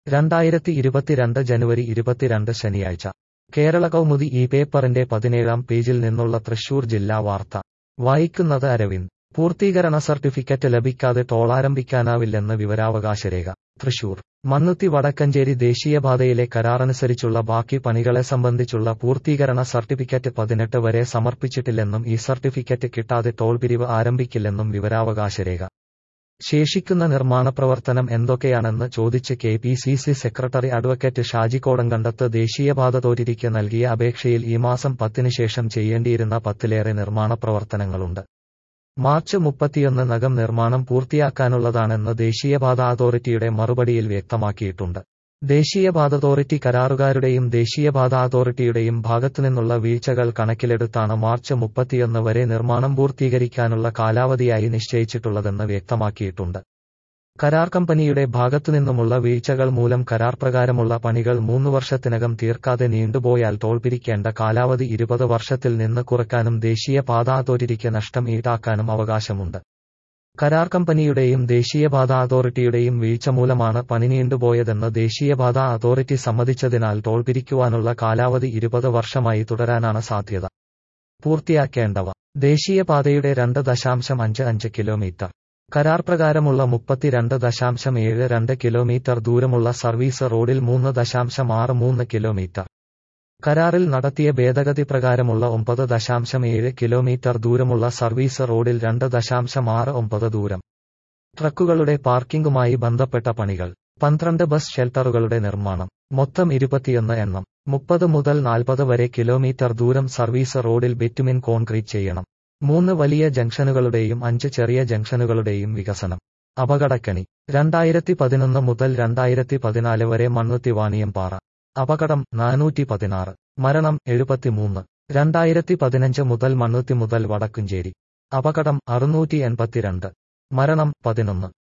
രണ്ടായിരത്തി ഇരുപത്തിരണ്ട് ജനുവരി ഇരുപത്തിരണ്ട് ശനിയാഴ്ച കേരള കൗമുദി ഈ പേപ്പറിന്റെ പതിനേഴാം പേജിൽ നിന്നുള്ള തൃശൂർ ജില്ലാ വാർത്ത വായിക്കുന്നത് അരവിന്ദ് പൂർത്തീകരണ സർട്ടിഫിക്കറ്റ് ലഭിക്കാതെ ടോളാരംഭിക്കാനാവില്ലെന്ന് വിവരാവകാശരേഖ തൃശൂർ മണ്ണുത്തി വടക്കഞ്ചേരി ദേശീയപാതയിലെ കരാറനുസരിച്ചുള്ള ബാക്കി പണികളെ സംബന്ധിച്ചുള്ള പൂർത്തീകരണ സർട്ടിഫിക്കറ്റ് പതിനെട്ട് വരെ സമർപ്പിച്ചിട്ടില്ലെന്നും ഈ സർട്ടിഫിക്കറ്റ് കിട്ടാതെ ടോൾ പിരിവ് ആരംഭിക്കില്ലെന്നും വിവരാവകാശരേഖ ശേഷിക്കുന്ന നിർമ്മാണ പ്രവർത്തനം എന്തൊക്കെയാണെന്ന് ചോദിച്ച് K P C C secretary advocate Shaji Kodankandath ദേശീയപാത അതോറിറ്റിക്ക് നൽകിയ അപേക്ഷയിൽ ഈ മാസം പത്തിന് ശേഷം ചെയ്യേണ്ടിയിരുന്ന പത്തിലേറെ നിർമ്മാണ പ്രവർത്തനങ്ങളുണ്ട് മാർച്ച് മുപ്പത്തിയൊന്ന് നകം നിർമ്മാണം പൂർത്തിയാക്കാനുള്ളതാണെന്ന് ദേശീയപാത അതോറിറ്റിയുടെ മറുപടിയിൽ വ്യക്തമാക്കിയിട്ടുണ്ട് ദേശീയപാത അതോറിറ്റി കരാറുകാരുടെയും ദേശീയപാത അതോറിറ്റിയുടെയും ഭാഗത്തുനിന്നുള്ള വീഴ്ചകൾ കണക്കിലെടുത്താണ് മാർച്ച് മുപ്പത്തിയൊന്ന് വരെ നിർമ്മാണം പൂർത്തീകരിക്കാനുള്ള കാലാവധിയായി നിശ്ചയിച്ചിട്ടുള്ളതെന്ന് വ്യക്തമാക്കിയിട്ടുണ്ട് കരാർ കമ്പനിയുടെ ഭാഗത്തുനിന്നുമുള്ള വീഴ്ചകൾ മൂലം കരാർ പ്രകാരമുള്ള പണികൾ മൂന്ന് വർഷത്തിനകം തീർക്കാതെ നീണ്ടുപോയാൽ ടോൾ പിരിക്കേണ്ട കാലാവധി ഇരുപത് വർഷത്തിൽ നിന്ന് കുറയ്ക്കാനും ദേശീയപാത അതോറിറ്റിക്ക് നഷ്ടം ഈടാക്കാനും അവകാശമുണ്ട് കരാർ കമ്പനിയുടെയും ദേശീയപാത അതോറിറ്റിയുടെയും വീഴ്ച മൂലമാണ് പണി നീണ്ടുപോയതെന്ന് ദേശീയപാത അതോറിറ്റി സമ്മതിച്ചതിനാൽ ടോൾ പിരിക്കുവാനുള്ള കാലാവധി ഇരുപത് വർഷമായി തുടരാനാണ് സാധ്യത പൂർത്തിയാക്കേണ്ടവ ദേശീയപാതയുടെ രണ്ട് ദശാംശം അഞ്ച് അഞ്ച് കിലോമീറ്റർ കരാർ പ്രകാരമുള്ള മുപ്പത്തിരണ്ട് ദശാംശം ഏഴ് രണ്ട് കിലോമീറ്റർ ദൂരമുള്ള സർവീസ് റോഡിൽ മൂന്ന് ദശാംശം ആറ് മൂന്ന് കിലോമീറ്റർ കരാറിൽ നടത്തിയ ഭേദഗതി പ്രകാരമുള്ള ഒമ്പത് ദശാംശം ഏഴ് കിലോമീറ്റർ ദൂരമുള്ള സർവീസ് റോഡിൽ രണ്ട് ദശാംശം ആറ് ഒമ്പത് ദൂരം ട്രക്കുകളുടെ പാർക്കിംഗുമായി ബന്ധപ്പെട്ട പണികൾ പന്ത്രണ്ട് ബസ് ഷെൽട്ടറുകളുടെ നിർമ്മാണം മൊത്തം ഇരുപത്തിയൊന്ന് എണ്ണം മുപ്പത് മുതൽ നാൽപ്പത് വരെ കിലോമീറ്റർ ദൂരം സർവീസ് റോഡിൽ ബിറ്റുമിൻ കോൺക്രീറ്റ് ചെയ്യണം മൂന്ന് വലിയ ജംഗ്ഷനുകളുടെയും അഞ്ച് ചെറിയ ജംഗ്ഷനുകളുടെയും വികസനം അപകടക്കണി രണ്ടായിരത്തി പതിനൊന്ന് മുതൽ രണ്ടായിരത്തി പതിനാല് വരെ മണ്ണുത്തി വാണിയം പാറ അപകടം നാനൂറ്റി പതിനാറ് മരണം എഴുപത്തിമൂന്ന് രണ്ടായിരത്തി പതിനഞ്ച് മുതൽ മണ്ണുത്തി മുതൽ വടക്കുംചേരി അപകടം അറുന്നൂറ്റി എൺപത്തിരണ്ട് മരണം പതിനൊന്ന്